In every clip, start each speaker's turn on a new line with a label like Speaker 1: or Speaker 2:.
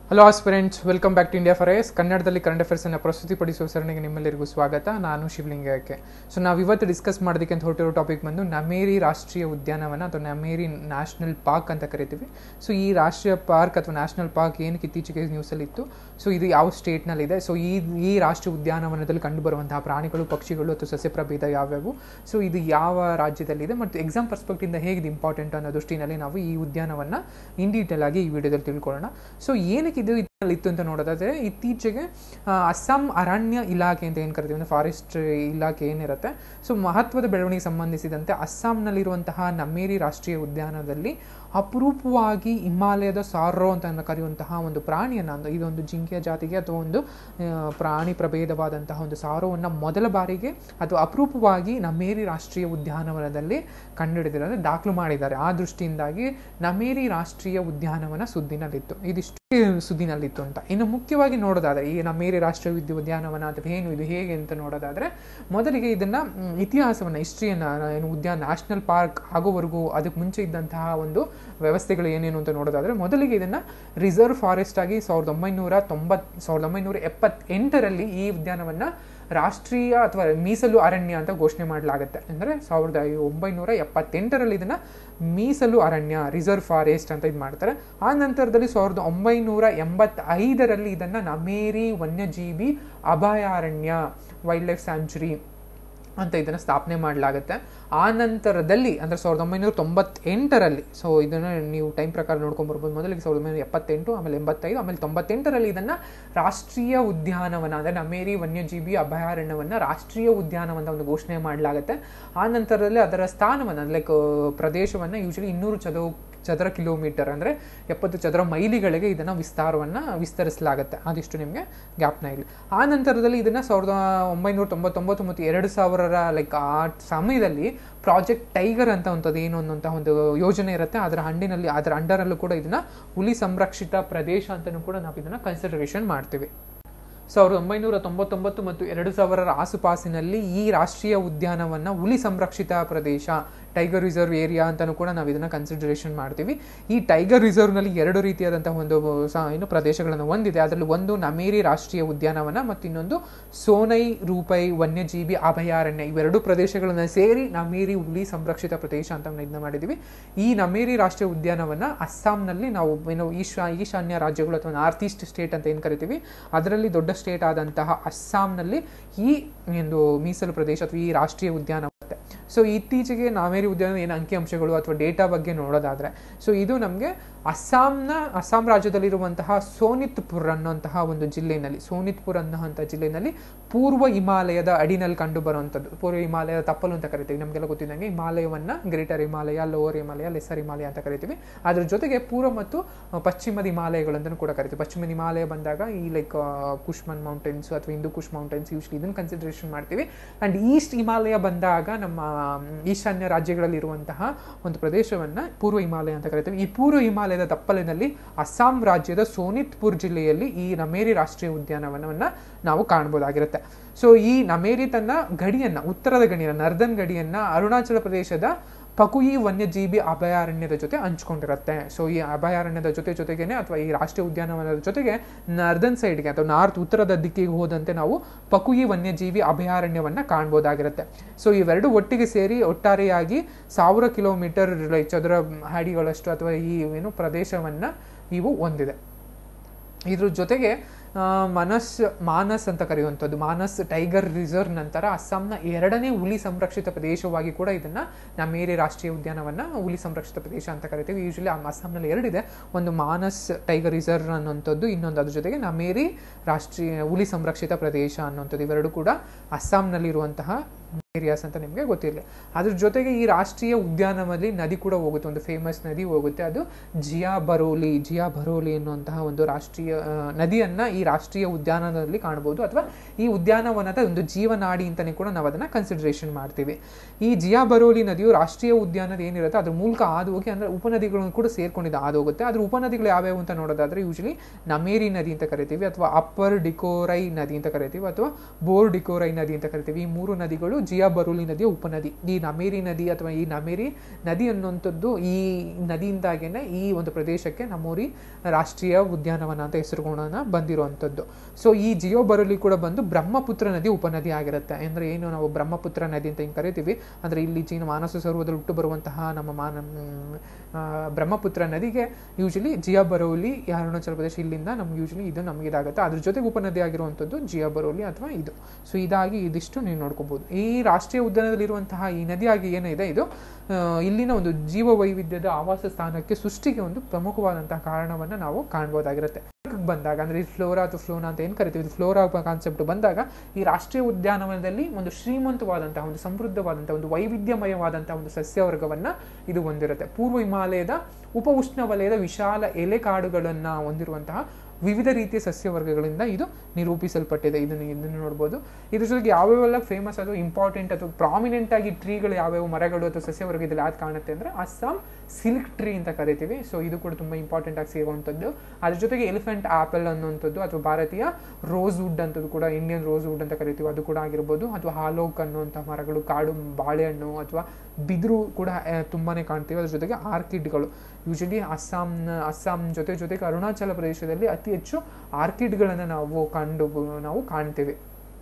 Speaker 1: hello aspirants welcome back to India ಫರೇಸ್ ಕನ್ನಡದಲ್ಲಿ current ಅಫೇರ್ಸನ್ನು ಪ್ರಸ್ತುತಿಪಡಿಸುವ ಸರಣಿಗೆ ನಿಮ್ಮೆಲ್ಲರಿಗೂ ಸ್ವಾಗತ ನಾನು ಶಿವಲಿಂಗಕ್ಕೆ ಸೊ ನಾವು ಇವತ್ತು ಡಿಸ್ಕಸ್ ಮಾಡೋದಕ್ಕೆ ಅಂತ ಹೊರಟಿರೋ ಟಾಪಿಕ್ ಬಂದು ನಮೇರಿ ರಾಷ್ಟ್ರೀಯ ಉದ್ಯಾನವನ ಅಥವಾ ನಮೇರಿ ನ್ಯಾಷನಲ್ ಪಾರ್ಕ್ ಅಂತ ಕರಿತೀವಿ ಸೊ ಈ ರಾಷ್ಟ್ರೀಯ ಪಾರ್ಕ್ ಅಥವಾ ನ್ಯಾಷನಲ್ ಪಾರ್ಕ್ ಏನಕ್ಕೆ ಇತ್ತೀಚೆಗೆ ನ್ಯೂಸಲ್ಲಿ ಇತ್ತು ಸೊ ಇದು ಯಾವ ಸ್ಟೇಟ್ನಲ್ಲಿದೆ ಸೊ ಈ ಈ ರಾಷ್ಟ್ರೀಯ ಉದ್ಯಾನವನದಲ್ಲಿ ಕಂಡುಬರುವಂತಹ ಪ್ರಾಣಿಗಳು ಪಕ್ಷಿಗಳು ಅಥವಾ ಸಸ್ಯ ಪ್ರಭೇದ ಯಾವ್ಯಾವು ಸೊ ಇದು ಯಾವ ರಾಜ್ಯದಲ್ಲಿದೆ ಮತ್ತು ಎಕ್ಸಾಮ್ ಪರ್ಸ್ಪೆಕ್ಟಿಂದ ಹೇಗಿದೆ ಇಂಪಾರ್ಟೆಂಟ್ ಅನ್ನೋ ದೃಷ್ಟಿನಲ್ಲಿ ನಾವು ಈ ಉದ್ಯಾನವನ್ನು ಇನ್ ಡೀಟೇಲ್ ಆಗಿ ಈ ವಿಡಿಯೋದಲ್ಲಿ ತಿಳ್ಕೊಳ್ಳೋಣ ಸೊ ಏನಕ್ಕೆ ಇದು ಇದ್ರಲ್ಲಿ ಇತ್ತು ಅಂತ ನೋಡೋದಾದ್ರೆ ಇತ್ತೀಚೆಗೆ ಆ, ಅಸ್ಸಾಂ ಅರಣ್ಯ ಇಲಾಖೆ ಅಂತ ಏನು ಕರಿತೀವಿ ಅಂದರೆ ಫಾರೆಸ್ಟ್ ಇಲಾಖೆ ಏನಿರುತ್ತೆ ಸೊ ಮಹತ್ವದ ಬೆಳವಣಿಗೆ ಸಂಬಂಧಿಸಿದಂತೆ ಅಸ್ಸಾಂನಲ್ಲಿರುವಂತಹ ನಮೇರಿ ರಾಷ್ಟ್ರೀಯ ಉದ್ಯಾನದಲ್ಲಿ ಅಪರೂಪವಾಗಿ ಹಿಮಾಲಯದ ಸಾರೋ ಅಂತ ಕರೆಯುವಂತಹ ಒಂದು ಪ್ರಾಣಿಯನ್ನು ಅಂದ್ರೆ ಇದೊಂದು ಜಿಂಕೆಯ ಜಾತಿಗೆ ಅಥವಾ ಒಂದು ಆ, ಪ್ರಾಣಿ ಪ್ರಭೇದವಾದಂತಹ ಒಂದು ಸಾರೋವನ್ನು ಮೊದಲ ಬಾರಿಗೆ ಅಥವಾ ಅಪರೂಪವಾಗಿ ನಮೇರಿ ರಾಷ್ಟ್ರೀಯ ಉದ್ಯಾನವನದಲ್ಲಿ ಕಂಡುಹಿಡಿದಿದ್ದಾರೆ ದಾಖಲು ಮಾಡಿದ್ದಾರೆ ಆ ದೃಷ್ಟಿಯಿಂದಾಗಿ ನಮೇರಿ ರಾಷ್ಟ್ರೀಯ ಉದ್ಯಾನವನ ಸುದ್ದಿನಲ್ಲಿತ್ತು ಇದಿಷ್ಟು ಸುದ್ದಿನಲ್ಲಿತ್ತು ಅಂತ ಇನ್ನು ಮುಖ್ಯವಾಗಿ ನೋಡೋದಾದ್ರೆ ಈ ನಮೇರಿ ರಾಷ್ಟ್ರೀಯ ವಿದ್ಯು ಉದ್ಯಾನವನ ಅಥವಾ ಏನು ಇದು ಹೇಗೆ ಅಂತ ನೋಡೋದಾದ್ರೆ ಮೊದಲಿಗೆ ಇದನ್ನ ಮ್, ಇತಿಹಾಸವನ್ನ ಹಿಸ್ಟ್ರಿಯನ್ನ ಏನು ಉದ್ಯಾನ ನ್ಯಾಷನಲ್ ಪಾರ್ಕ್ ಆಗೋವರೆಗೂ ಅದಕ್ಕೆ ಮುಂಚೆ ಇದ್ದಂತಹ ಒಂದು ವ್ಯವಸ್ಥೆಗಳು ಏನೇನು ಅಂತ ನೋಡೋದಾದ್ರೆ ಮೊದಲಿಗೆ ಇದನ್ನ ರಿಸರ್ವ್ ಫಾರೆಸ್ಟ್ ಆಗಿ ಸಾವಿರದ ಒಂಬೈನೂರ ತೊಂಬತ್ ಸಾವಿರದ ಒಂಬೈನೂರ ಎಪ್ಪತ್ತೆಂಟರಲ್ಲಿ ಈ ಉದ್ಯಾನವನ್ನ ರಾಷ್ಟ್ರೀಯ ಅಥವಾ ಮೀಸಲು ಅರಣ್ಯ ಅಂತ ಘೋಷಣೆ ಮಾಡಲಾಗುತ್ತೆ ಅಂದರೆ ಸಾವಿರದ ಒಂಬೈನೂರ ಎಪ್ಪತ್ತೆಂಟರಲ್ಲಿ ಇದನ್ನ ಮೀಸಲು ಅರಣ್ಯ ರಿಸರ್ವ್ ಫಾರೆಸ್ಟ್ ಅಂತ ಇದು ಮಾಡ್ತಾರೆ ಆ ನಂತರದಲ್ಲಿ ಸಾವಿರದ ಒಂಬೈನೂರ ಎಂಬತ್ತೈದರಲ್ಲಿ ಇದನ್ನ ನಮೇರಿ ವನ್ಯಜೀವಿ ಅಭಯಾರಣ್ಯ ವೈಲ್ಡ್ ಲೈಫ್ ಸ್ಯಾಂಚುರಿ ಅಂತ ಇದನ್ನು ಸ್ಥಾಪನೆ ಮಾಡಲಾಗುತ್ತೆ ಆ ನಂತರದಲ್ಲಿ ಅಂದರೆ ಸಾವಿರದ ಒಂಬೈನೂರ ತೊಂಬತ್ತೆಂಟರಲ್ಲಿ ಸೊ ಇದನ್ನು ನೀವು ಟೈಮ್ ಪ್ರಕಾರ ನೋಡ್ಕೊಂಡು ಬರ್ಬೋದು ಮೊದಲಿಗೆ ಸಾವಿರದ ಒಂಬೈನೂರ ಎಪ್ಪತ್ತೆಂಟು ಆಮೇಲೆ ಎಂಬತ್ತೈದು ಆಮೇಲೆ ತೊಂಬತ್ತೆಂಟರಲ್ಲಿ ಇದನ್ನು ರಾಷ್ಟ್ರೀಯ ಉದ್ಯಾನವನ ಅಂದರೆ ನಮೇರಿ ವನ್ಯಜೀವಿ ಅಭಯಾರಣ್ಯವನ್ನು ರಾಷ್ಟ್ರೀಯ ಉದ್ಯಾನವನ ಒಂದು ಘೋಷಣೆ ಮಾಡಲಾಗುತ್ತೆ ಆ ನಂತರದಲ್ಲಿ ಅದರ ಸ್ಥಾನವನ್ನು ಲೈಕ್ ಪ್ರದೇಶವನ್ನು ಯೂಶಲಿ ಇನ್ನೂರು ಚದೋ ಚದರ ಕಿಲೋಮೀಟರ್ ಅಂದರೆ ಎಪ್ಪತ್ತು ಚದರ ಮೈಲಿಗಳಿಗೆ ಇದನ್ನು ವಿಸ್ತಾರವನ್ನು ವಿಸ್ತರಿಸಲಾಗುತ್ತೆ ಅದಿಷ್ಟು ನಿಮಗೆ ಗ್ಯಾಪ್ನ ಇಲ್ಲಿ ಆ ನಂತರದಲ್ಲಿ ಇದನ್ನು ಸಾವಿರದ ಒಂಬೈನೂರ ತೊಂಬತ್ತೊಂಬತ್ತು ಮತ್ತು ಎರಡು ಸಾವಿರರ ಲೈಕ್ ಆ ಸಮಯದಲ್ಲಿ ಪ್ರಾಜೆಕ್ಟ್ ಟೈಗರ್ ಅಂತ ಒಂಥದ್ದು ಏನು ಅನ್ನುವಂಥ ಒಂದು ಯೋಜನೆ ಇರುತ್ತೆ ಅದರ ಹಂಡಿನಲ್ಲಿ ಅದರ ಅಂಡರಲ್ಲೂ ಕೂಡ ಇದನ್ನು ಹುಲಿ ಸಂರಕ್ಷಿತ ಪ್ರದೇಶ ಅಂತಲೂ ಕೂಡ ನಾವು ಇದನ್ನು ಕನ್ಸಿಡರೇಷನ್ ಮಾಡ್ತೀವಿ ಸಾವಿರದ ಒಂಬೈನೂರ ತೊಂಬತ್ತೊಂಬತ್ತು ಮತ್ತು ಎರಡು ಸಾವಿರರ ಆಸುಪಾಸಿನಲ್ಲಿ ಈ ರಾಷ್ಟ್ರೀಯ ಉದ್ಯಾನವನ್ನ ಹುಲಿ ಸಂರಕ್ಷಿತ ಪ್ರದೇಶ ಟೈಗರ್ ರಿಸರ್ವ್ ಏರಿಯಾ ಅಂತಲೂ ಕೂಡ ನಾವು ಇದನ್ನು ಕನ್ಸಿಡರೇಷನ್ ಮಾಡ್ತೀವಿ ಈ ಟೈಗರ್ ರಿಸರ್ವ್ನಲ್ಲಿ ಎರಡು ರೀತಿಯಾದಂತಹ ಒಂದು ಸ- ಏನು ಪ್ರದೇಶಗಳನ್ನು ಹೊಂದಿದೆ ಅದರಲ್ಲಿ ಒಂದು ನಮೇರಿ ರಾಷ್ಟ್ರೀಯ ಉದ್ಯಾನವನ ಮತ್ತು ಇನ್ನೊಂದು ಸೋನೈ ರೂಪೈ ವನ್ಯಜೀವಿ ಅಭಯಾರಣ್ಯ ಇವೆರಡು ಪ್ರದೇಶಗಳನ್ನು ಸೇರಿ ನಮೇರಿ ಹುಲಿ ಸಂರಕ್ಷಿತ ಪ್ರದೇಶ ಅಂತ ನಾವು ಇದನ್ನ ಮಾಡಿದ್ದೀವಿ ಈ ನಮೇರಿ ರಾಷ್ಟ್ರೀಯ ಉದ್ಯಾನವನ ಅಸ್ಸಾಂನಲ್ಲಿ ನಾವು ಏನು ಈಶಾ ಈಶಾನ್ಯ ರಾಜ್ಯಗಳು ಅಥವಾ ನಾರ್ತ್ ಈಸ್ಟ್ ಸ್ಟೇಟ್ ಅಂತ ಏನು ಕರಿತೀವಿ ಅದರಲ್ಲಿ ದೊಡ್ಡ ಸ್ಟೇಟ್ ಆದಂತಹ ಅಸ್ಸಾಂನಲ್ಲಿ ಈ ಒಂದು ಮೀಸಲು ಪ್ರದೇಶ ಅಥವಾ ಈ ರಾಷ್ಟ್ರೀಯ ಉದ್ಯಾನ ಬರುತ್ತೆ ಸೊ ಇತ್ತೀಚೆಗೆ ನಾವೇರಿ ಉದ್ಯಾನ ಏನು ಅಂಕಿಅಂಶಗಳು ಅಥವಾ ಡೇಟಾ ಬಗ್ಗೆ ನೋಡೋದಾದ್ರೆ ಸೊ ಇದು ನಮಗೆ ಅಸ್ಸಾಂನ ಅಸ್ಸಾಂ ರಾಜ್ಯದಲ್ಲಿರುವಂತಹ ಸೋನಿತ್ಪುರ್ ಅನ್ನುವಂತಹ ಒಂದು ಜಿಲ್ಲೆಯಲ್ಲಿ ಸೋನಿತ್ಪುರ್ ಅನ್ನೋಂಥ ಜಿಲ್ಲೆಯಲ್ಲಿ ಪೂರ್ವ ಹಿಮಾಲಯದ ಅಡಿನಲ್ಲಿ ಕಂಡು ಬರುವಂಥದ್ದು ಪೂರ್ವ ಹಿಮಾಲಯದ ತಪ್ಪಲು ಅಂತ ಕರಿತೀವಿ ನಮಗೆಲ್ಲ ಗೊತ್ತಿದ್ದಂಗೆ ಹಿಮಾಲಯವನ್ನ greater Himalaya lower Himalaya lesser Himalaya ಅಂತ ಕರಿತೀವಿ ಅದ್ರ ಜೊತೆಗೆ ಪೂರ್ವ ಮತ್ತು ಅಹ್, ಪಶ್ಚಿಮದ ಹಿಮಾಲಯಗಳು ಅಂತಲೂ ಕೂಡ ಕರಿತೀವಿ ಪಶ್ಚಿಮದ ಹಿಮಾಲಯ ಬಂದಾಗ ಈ ಲೈಕ್ ಕುಶ್ಮನ್ ಮೌಂಟೇನ್ಸ್ ಅಥವಾ ಹಿಂದೂ ಕುಶ್ ಮೌಂಟೇನ್ಸ್ ಯೂಶ್ಲಿ ಇದನ್ನು ಕನ್ಸಿಡರೇಷನ್ ಮಾಡ್ತೀವಿ ಆ್ಯಂಡ್ ಈಸ್ಟ್ ಹಿಮಾಲಯ ಬಂದಾಗ ನಮ್ಮ ಮ್, ಈಶಾನ್ಯ ರಾಜ್ಯಗಳಲ್ಲಿರುವಂತಹ ಒಂದು ಪ್ರದೇಶವನ್ನು ಪೂರ್ವ ಹಿಮಾಲಯ ಅಂತ ಕರಿತೀವಿ ಈ ಪೂರ್ವ ಹಿಮಾಲಯದ ತಪ್ಪಲಿನಲ್ಲಿ ಅಸ್ಸಾಂ ರಾಜ್ಯದ ಸೋನಿತ್ಪುರ್ ಜಿಲ್ಲೆಯಲ್ಲಿ ಈ ನಮೇರಿ ರಾಷ್ಟ್ರೀಯ ಉದ್ಯಾನವನವನ್ನು ನಾವು ಕಾಣ್ಬೋದಾಗಿರುತ್ತೆ ಸೊ ಈ ನಮೇರಿ ತನ್ನ ಗಡಿಯನ್ನ ಉತ್ತರದ ಗಡಿಯನ್ನ ನರ್ದನ್ ಗಡಿಯನ್ನ ಅರುಣಾಚಲ ಪ್ರದೇಶದ ಪಕುಯಿ ವನ್ಯಜೀವಿ ಅಭಯಾರಣ್ಯದ ಜೊತೆ ಹಂಚ್ಕೊಂಡಿರುತ್ತೆ ಸೊ ಈ ಅಭಯಾರಣ್ಯದ ಜೊತೆ ಜೊತೆಗೇನೆ ಅಥವಾ ಈ ರಾಷ್ಟ್ರೀಯ ಉದ್ಯಾನವನದ ಜೊತೆಗೆ ನರ್ದನ್ ಸೈಡ್ಗೆ ಅಥವಾ ನಾರ್ತ್ ಉತ್ತರದ ದಿಕ್ಕಿಗೆ ಹೋದಂತೆ ನಾವು ಪಕುಯಿ ವನ್ಯಜೀವಿ ಅಭಯಾರಣ್ಯವನ್ನ ಕಾಣ್ಬೋದಾಗಿರುತ್ತೆ ಸೊ ಇವೆರಡು ಒಟ್ಟಿಗೆ ಸೇರಿ ಒಟ್ಟಾರೆಯಾಗಿ ಸಾವಿರ ಕಿಲೋಮೀಟರ್ ಲೈಕ್ ಚದರ ಅಡಿಗಳಷ್ಟು ಅಥವಾ ಈ ಏನು ಪ್ರದೇಶವನ್ನ ಇವು ಹೊಂದಿದೆ ಇದ್ರ ಜೊತೆಗೆ ಆ, ಮನಸ್ ಮಾನಸ್ ಅಂತ ಕರೆಯುವಂಥದ್ದು ಮಾನಸ್ ಟೈಗರ್ ರಿಸರ್ವ್ ನಂತರ ಅಸ್ಸಾಂನ ಎರಡನೇ ಹುಲಿ ಸಂರಕ್ಷಿತ ಪ್ರದೇಶವಾಗಿ ಕೂಡ ಇದನ್ನ ನಮೇರಿ ರಾಷ್ಟ್ರೀಯ ಉದ್ಯಾನವನ್ನ ಹುಲಿ ಸಂರಕ್ಷಿತ ಪ್ರದೇಶ ಅಂತ ಕರಿತೀವಿ ಯೂಶಲಿ ಅಸ್ಸಾಂನಲ್ಲಿ ಎರಡಿದೆ ಒಂದು ಮಾನಸ್ ಟೈಗರ್ ರಿಸರ್ವ್ ಅನ್ನುವಂಥದ್ದು ಇನ್ನೊಂದು ಅದ್ರ ಜೊತೆಗೆ ನಮೇರಿ ರಾಷ್ಟ್ರೀಯ ಹುಲಿ ಸಂರಕ್ಷಿತ ಪ್ರದೇಶ ಅನ್ನುವಂಥದ್ದು ಇವೆರಡು ಕೂಡ ಅಸ್ಸಾಂನಲ್ಲಿರುವಂತಹ ಏರಿಯಾಸ್ ಅಂತ ನಿಮಗೆ ಗೊತ್ತಿರಲಿ ಅದ್ರ ಜೊತೆಗೆ ಈ ರಾಷ್ಟ್ರೀಯ ಉದ್ಯಾನವನದಲ್ಲಿ ನದಿ ಕೂಡ ಹೋಗುತ್ತೆ ಒಂದು ಫೇಮಸ್ ನದಿ ಹೋಗುತ್ತೆ ಅದು ಜಿಯಾ ಬರೋಲಿ ಜಿಯಾ ಬರೋಲಿ ಎನ್ನುವಂತಹ ಒಂದು ರಾಷ್ಟ್ರೀಯ ಆ, ನದಿಯನ್ನ ಈ ರಾಷ್ಟ್ರೀಯ ಉದ್ಯಾನದಲ್ಲಿ ಕಾಣಬಹುದು ಅಥವಾ ಈ ಉದ್ಯಾನವನದ ಒಂದು ಜೀವನಾಡಿ ಅಂತಾನೆ ಕೂಡ ನಾವು ಅದನ್ನ ಕನ್ಸಿಡರೇಷನ್ ಮಾಡ್ತೀವಿ ಈ ಜಿಯಾ ಬರೋಲಿ ನದಿಯು ರಾಷ್ಟ್ರೀಯ ಉದ್ಯಾನದ ಏನಿರುತ್ತೆ ಅದ್ರ ಮೂಲಕ ಹಾದು ಹೋಗಿ ಅಂದ್ರೆ ಉಪನದಿಗಳನ್ನು ಕೂಡ ಸೇರ್ಕೊಂಡಿದ್ದು ಹಾದು ಹೋಗುತ್ತೆ ಅದ್ರ ಉಪನದಿಗಳು ಯಾವ್ಯಾವು ಅಂತ ನೋಡೋದಾದ್ರೆ ಯೂಶಲಿ ನಮೇರಿ ನದಿ ಅಂತ ಕರಿತೀವಿ ಅಥವಾ ಅಪ್ಪರ್ ಡಿಕೋರೈ ನದಿ ಅಂತ ಕರಿತೀವಿ ಅಥವಾ ಬೋರ್ ಡಿಕೋರೈ ನದಿ ಅಂತ ಕರಿತೀವಿ ಈ ಮೂರು ನದಿಗಳು ಜಿಯಾ ಬರೂಲಿ ನದಿಯ ಉಪನದಿ ಈ ನಮೇರಿ ನದಿ ಅಥವಾ ಈ ನಮೇರಿ ನದಿ ಅನ್ನುವಂಥದ್ದು ಈ ನದಿಯಿಂದಾಗೇನೆ ಈ ಒಂದು ಪ್ರದೇಶಕ್ಕೆ ನಮ್ಮೂರಿ ರಾಷ್ಟ್ರೀಯ ಉದ್ಯಾನವನ ಅಂತ ಹೆಸರುಗೋಣ ಬಂದಿರುವಂಥದ್ದು ಸೊ ಈ ಜಿಯೋ ಬರಲಿ ಕೂಡ ಬಂದು ಬ್ರಹ್ಮಪುತ್ರ ನದಿ ಉಪನದಿ ಆಗಿರುತ್ತೆ ಅಂದರೆ ಏನು ನಾವು ಬ್ರಹ್ಮಪುತ್ರ ನದಿ ಅಂತ ಹಿಂಗೆ ಕರಿತೀವಿ ಅಂದರೆ ಇಲ್ಲಿ ಚೀನ ಮಾನಸ ಸರೋವರದಲ್ಲಿ ಹುಟ್ಟು ಬರುವಂತಹ ನಮ್ಮ ಮಾನ ಮ್, ಆ, ಬ್ರಹ್ಮಪುತ್ರ ನದಿಗೆ ಯೂಶಲಿ ಜಿಯಾ ಬರೌಲಿ ಈ ಅರುಣಾಚಲ ಪ್ರದೇಶ ಇಲ್ಲಿಂದ ನಮ್ಗೆ ಯೂಶಲಿ ಇದು ನಮಗೆ ಇದಾಗುತ್ತೆ ಅದ್ರ ಜೊತೆಗೆ ಉಪನದಿ ಆಗಿರುವಂಥದ್ದು ಜಿಯಾ ಬರೌಲಿ ಅಥವಾ ಇದು ಸೊ ಇದಾಗಿ ಇದಿಷ್ಟು ನೀವು ನೋಡ್ಕೋಬಹುದು ಈ ರಾಷ್ಟ್ರೀಯ ಉದ್ಯಾನದಲ್ಲಿರುವಂತಹ ಈ ನದಿಯಾಗಿ ಏನಿದೆ ಇದು ಆ, ಇಲ್ಲಿನ ಒಂದು ಜೀವ ವೈವಿಧ್ಯದ ಆವಾಸ ಸ್ಥಾನಕ್ಕೆ ಸೃಷ್ಟಿಗೆ ಒಂದು ಪ್ರಮುಖವಾದಂತಹ ಕಾರಣವನ್ನು ನಾವು ಕಾಣ್ಬೋದಾಗಿರುತ್ತೆ ಪಾರ್ಕ್ಗೆ ಬಂದಾಗ ಅಂದ್ರೆ ಈ ಫ್ಲೋರಾ ಅಥವಾ ಫ್ಲೋನಾ ಅಂತ ಏನು ಕರಿತೀವಿ ಇದು ಫ್ಲೋರಾ ಕಾನ್ಸೆಪ್ಟ್ ಬಂದಾಗ ಈ ರಾಷ್ಟ್ರೀಯ ಉದ್ಯಾನವನದಲ್ಲಿ ಒಂದು ಶ್ರೀಮಂತವಾದಂತಹ ಒಂದು ಸಮೃದ್ಧವಾದಂತಹ ಒಂದು ವೈವಿಧ್ಯಮಯವಾದಂತಹ ಒಂದು ಸಸ್ಯವರ್ಗವನ್ನ ಇದು ಹೊಂದಿರುತ್ತೆ ಪೂರ್ವ ಹಿಮಾಲಯದ ಉಪ ಉಷ್ಣವಲಯದ ವಿಶಾಲ ಎಲೆ ಕಾಡುಗಳನ್ನ ಹೊಂದಿರುವಂತಹ ವಿವಿಧ ರೀತಿಯ ಸಸ್ಯವರ್ಗಗಳಿಂದ ಇದು ನಿರೂಪಿಸಲ್ಪಟ್ಟಿದೆ ಇದನ್ನು ಇದನ್ನು ನೋಡ್ಬೋದು ಇದ್ರ ಜೊತೆಗೆ ಯಾವ್ಯಾವೆಲ್ಲ ಫೇಮಸ್ ಅದು ಇಂಪಾರ್ಟೆಂಟ್ ಅಥವಾ ಪ್ರಾಮಿನೆಂಟ್ ಆಗಿ ಟ್ರೀಗಳು ಯಾವ್ಯಾವ ಮರಗಳು ಅಥವಾ ಸಸ್ಯವರ್ಗ ಇದ್ರಲ್ಲಿ ಯಾವ್ದು ಕಾಣುತ್ತೆ ಅಂದ್ರೆ ಅಸ್ಸಾಂ ಸಿಲ್ಕ್ ಟ್ರೀ ಅಂತ ಕರಿತೀವಿ ಸೊ ಇದು ಕೂಡ ತುಂಬ ಇಂಪಾರ್ಟೆಂಟ್ ಆಗಿ ಸಿಗುವಂಥದ್ದು ಅದ್ರ ಜೊತೆಗೆ ಎಲಿಫೆಂಟ್ ಆಪಲ್ ಅನ್ನುವಂಥದ್ದು ಅಥವಾ ಭಾರತೀಯ ರೋಸ್ ವುಡ್ ಅಂತದ್ದು ಕೂಡ ಇಂಡಿಯನ್ ರೋಸ್ ವುಡ್ ಅಂತ ಕರಿತೀವಿ ಅದು ಕೂಡ ಆಗಿರ್ಬೋದು ಅಥವಾ ಹಾಲೋಕ್ ಅನ್ನುವಂಥ ಮರಗಳು ಕಾಡು ಬಾಳೆಹಣ್ಣು ಅಥವಾ ಬಿದಿರು ಕೂಡ ಆ, ತುಂಬಾನೇ ಕಾಣ್ತೀವಿ ಅದ್ರ ಜೊತೆಗೆ ಆರ್ಕಿಡ್ಗಳು ಯೂಶಲಿ ಅಸ್ಸಾಂ ಅಸ್ಸಾಂ ಜೊತೆ ಜೊತೆಗೆ ಅರುಣಾಚಲ ಪ್ರದೇಶದಲ್ಲಿ ಅತಿ ಹೆಚ್ಚು ಆರ್ಕಿಡ್ಗಳನ್ನು ನಾವು ಕಂಡು ನಾವು ಕಾಣ್ತೇವೆ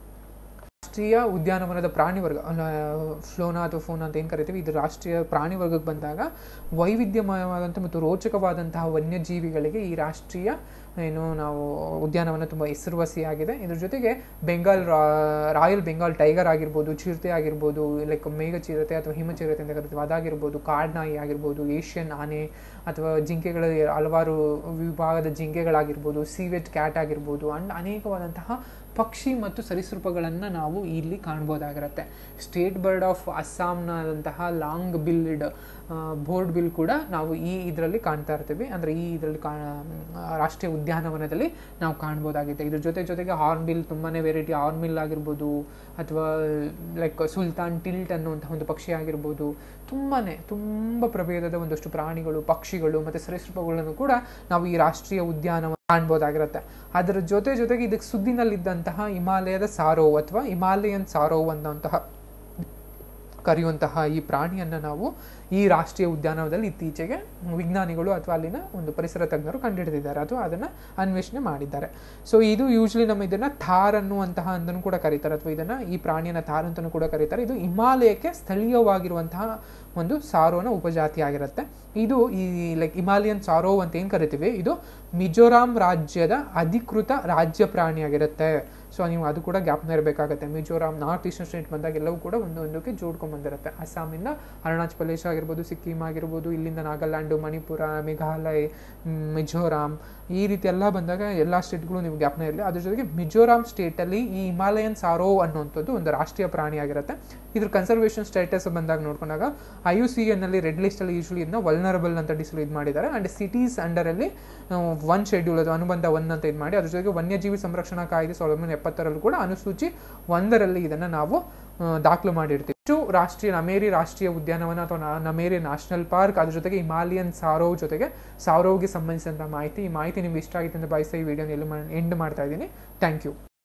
Speaker 1: ರಾಷ್ಟ್ರೀಯ ಉದ್ಯಾನವನದ ಪ್ರಾಣಿ ವರ್ಗ ಅಲ್ಲ, ಫ್ಲೋನಾ ಅಥವಾ ಫೋನಾ ಅಂತ ಏನು ಕರಿತೀವಿ ಇದು ರಾಷ್ಟ್ರೀಯ ಪ್ರಾಣಿ ವರ್ಗಕ್ಕೆ ಬಂದಾಗ ವೈವಿಧ್ಯಮಯವಾದಂಥ ಮತ್ತು ರೋಚಕವಾದಂತಹ ವನ್ಯಜೀವಿಗಳಿಗೆ ಈ ರಾಷ್ಟ್ರೀಯ ಏನು ನಾವು ಉದ್ಯಾನವನ ತುಂಬ ಹೆಸರುವಾಸಿಯಾಗಿದೆ ಇದ್ರ ಜೊತೆಗೆ ಬೆಂಗಾಲ್ ರಾ- ರಾಯಲ್ ಬೆಂಗಾಲ್ ಟೈಗರ್ ಆಗಿರ್ಬೋದು ಚಿರತೆ ಆಗಿರ್ಬೋದು ಲೈಕ್ ಮೇಘ ಚಿರತೆ ಅಥವಾ ಹಿಮ ಚಿರತೆ ಅಂತ ಕರಿತೀವಿ ಅದಾಗಿರ್ಬೋದು ಕಾಡ್ನಾಯಿ ಆಗಿರ್ಬೋದು ಏಷ್ಯನ್ ಆನೆ ಅಥವಾ ಜಿಂಕೆಗಳ ಹಲವಾರು ವಿಭಾಗದ ಜಿಂಕೆಗಳಾಗಿರ್ಬೋದು ಸೀವೆಟ್ ಕ್ಯಾಟ್ ಆಗಿರ್ಬೋದು ಅಂಡ್ ಅನೇಕವಾದಂತಹ ಪಕ್ಷಿ ಮತ್ತು ಸರೀಸೃಪಗಳನ್ನು ನಾವು ಇಲ್ಲಿ ಕಾಣ್ಬೋದಾಗಿರುತ್ತೆ ಸ್ಟೇಟ್ ಬರ್ಡ್ ಆಫ್ ಅಸ್ಸಾಂನದಂತಹ ಲಾಂಗ್ ಬಿಲ್ಡ್ ಬೋರ್ಡ್ ಬಿಲ್ ಕೂಡ ನಾವು ಈ ಇದರಲ್ಲಿ ಕಾಣ್ತಾ ಇರ್ತೀವಿ ಅಂದರೆ ಈ ಇದರಲ್ಲಿ ಕಾ ಆ, ರಾಷ್ಟ್ರೀಯ ಉದ್ಯಾನವನದಲ್ಲಿ ನಾವು ಕಾಣ್ಬೋದಾಗಿದೆ ಇದ್ರ ಜೊತೆ ಜೊತೆಗೆ ಹಾರ್ನ್ ಬಿಲ್ ತುಂಬಾ ವೆರೈಟಿ ಹಾರ್ನ್ ಬಿಲ್ ಆಗಿರ್ಬೋದು ಅಥವಾ ಲೈಕ್ ಸುಲ್ತಾನ್ ಟಿಲ್ಟ್ ಅನ್ನುವಂಥ ಒಂದು ಪಕ್ಷಿ ಆಗಿರ್ಬೋದು ತುಂಬಾ ತುಂಬ ಪ್ರಭೇದದ ಒಂದಷ್ಟು ಪ್ರಾಣಿಗಳು ಪಕ್ಷಿಗಳು ಮತ್ತು ಸರೀಸೃಪಗಳನ್ನು ಕೂಡ ನಾವು ಈ ರಾಷ್ಟ್ರೀಯ ಉದ್ಯಾನವನ ಕಾಣ್ಬೋದಾಗಿರುತ್ತೆ ಅದರ ಜೊತೆ ಜೊತೆಗೆ ಇದಕ್ಕೆ ಸುದ್ದಿನಲ್ಲಿದ್ದಂತಹ ಹಿಮಾಲಯದ ಸಾರೋವ್ ಅಥವಾ ಹಿಮಾಲಯನ್ ಸಾರೋವ್ ಅನ್ನುವಂತಹ ಕರೆಯುವಂತಹ ಈ ಪ್ರಾಣಿಯನ್ನು ನಾವು ಈ ರಾಷ್ಟ್ರೀಯ ಉದ್ಯಾನವನದಲ್ಲಿ ಇತ್ತೀಚೆಗೆ ವಿಜ್ಞಾನಿಗಳು ಅಥವಾ ಅಲ್ಲಿನ ಒಂದು ಪರಿಸರ ತಜ್ಞರು ಕಂಡುಹಿಡಿದಿದ್ದಾರೆ ಅಥವಾ ಅದನ್ನು ಅನ್ವೇಷಣೆ ಮಾಡಿದ್ದಾರೆ ಸೊ ಇದು ಯೂಶ್ವಲಿ ನಮ್ಮ ಇದನ್ನು ಥಾರ್ ಅನ್ನುವಂತಹ ಅಂತಲೂ ಕೂಡ ಕರೀತಾರೆ ಅಥವಾ ಇದನ್ನು ಈ ಪ್ರಾಣಿಯನ್ನು ಥಾರ್ ಅಂತಲೂ ಕೂಡ ಕರೀತಾರೆ ಇದು ಹಿಮಾಲಯಕ್ಕೆ ಸ್ಥಳೀಯವಾಗಿರುವಂತಹ ಒಂದು ಸಾರೋನ ಉಪಜಾತಿ ಆಗಿರುತ್ತೆ ಇದು ಈ ಲೈಕ್ ಹಿಮಾಲಯನ್ ಸಾರೋವ್ ಅಂತ ಏನು ಕರಿತೀವಿ ಇದು ಮಿಜೋರಾಂ ರಾಜ್ಯದ ಅಧಿಕೃತ ರಾಜ್ಯ ಪ್ರಾಣಿಯಾಗಿರುತ್ತೆ ಸೊ ನೀವು ಅದು ಕೂಡ ಜ್ಞಾಪನ ಇರಬೇಕಾಗುತ್ತೆ ಮಿಜೋರಾಂ ನಾರ್ತ್ ಈಸ್ಟರ್ನ್ ಸ್ಟೇಟ್ ಬಂದಾಗ ಎಲ್ಲವೂ ಕೂಡ ಒಂದು ಒಂದಕ್ಕೆ ಜೋಡ್ಕೊಂಡ್ ಬಂದಿರುತ್ತೆ ಅಸ್ಸಾಮಿಂದ ಅರುಣಾಚಲ ಪ್ರದೇಶ ಆಗಿರ್ಬೋದು ಸಿಕ್ಕಿಂ ಆಗಿರ್ಬೋದು ಇಲ್ಲಿಂದ ನಾಗಾಲ್ಯಾಂಡು ಮಣಿಪುರ ಮೇಘಾಲಯ ಮ್, ಮಿಜೋರಾಂ ಈ ರೀತಿ ಎಲ್ಲ ಬಂದಾಗ ಎಲ್ಲ ಸ್ಟೇಟ್ಗಳು ನೀವು ಜ್ಞಾಪನ ಇರಲಿ ಅದ್ರ ಜೊತೆಗೆ ಮಿಜೋರಾಂ ಸ್ಟೇಟಲ್ಲಿ ಈ ಹಿಮಾಲಯನ್ ಸಾರೋ ಅನ್ನುವಂಥದ್ದು ಒಂದು ರಾಷ್ಟ್ರೀಯ ಪ್ರಾಣಿ ಆಗಿರುತ್ತೆ ಇದ್ರ ಕನ್ಸರ್ವೇಷನ್ ಸ್ಟೇಟಸ್ ಬಂದಾಗ ನೋಡ್ಕೊಂಡಾಗ ಐ ಯು ಸಿ ಎನ್ನಲ್ಲಿ ರೆಡ್ ಲಿಸ್ಟಲ್ಲಿ ಯೂಶ್ವಲಿ ಇದನ್ನ ವಲ್ನರಬಲ್ ಅಂತ ಡಿಸ್ಲ್ ಇದು ಮಾಡಿದ್ದಾರೆ ಆ್ಯಂಡ್ ಸಿಟೀಸ್ ಅಂಡರಲ್ಲಿ ಒನ್ ಶೆಡ್ಯೂಲ್ ಅದು ಅನುಬಂಧ ಒನ್ ಅಂತ ಇದು ಮಾಡಿ ಅದ್ರ ಜೊತೆಗೆ ವನ್ಯಜೀವಿ ಸಂರಕ್ಷಣಾ ಕಾಯ್ದೆ ಸಾವಿರದ ಒಂಬೈನೂರ ಎಪ್ಪತ್ತರಲ್ಲೂ ಕೂಡ ಅನುಸೂಚಿ ಒಂದರಲ್ಲಿ ಇದನ್ನು ನಾವು ಆ, ದಾಖಲು ಮಾಡಿರ್ತೀವಿ ಇಷ್ಟು ರಾಷ್ಟ್ರೀಯ ನಮೇರಿ ರಾಷ್ಟ್ರೀಯ ಉದ್ಯಾನವನ ಅಥವಾ ನ- ನಮೇರಿ ನ್ಯಾಷನಲ್ ಪಾರ್ಕ್ ಅದ್ರ ಜೊತೆಗೆ ಹಿಮಾಲಯನ್ ಸಾರೋವ್ ಜೊತೆಗೆ ಸಾರೋವ್ಗೆ ಸಂಬಂಧಿಸಿದಂಥ ಮಾಹಿತಿ ಈ ಮಾಹಿತಿ ನಿಮ್ಗೆ ಇಷ್ಟ ಆಗಿತ್ತು ಅಂತ ಭಾವಿಸ್ತಾ ಈ ವಿಡಿಯೋನ ಎಲ್ಲ ಎಂಡ್ ಮಾಡ್ತಾ ಇದ್ದೀನಿ ಥ್ಯಾಂಕ್ ಯು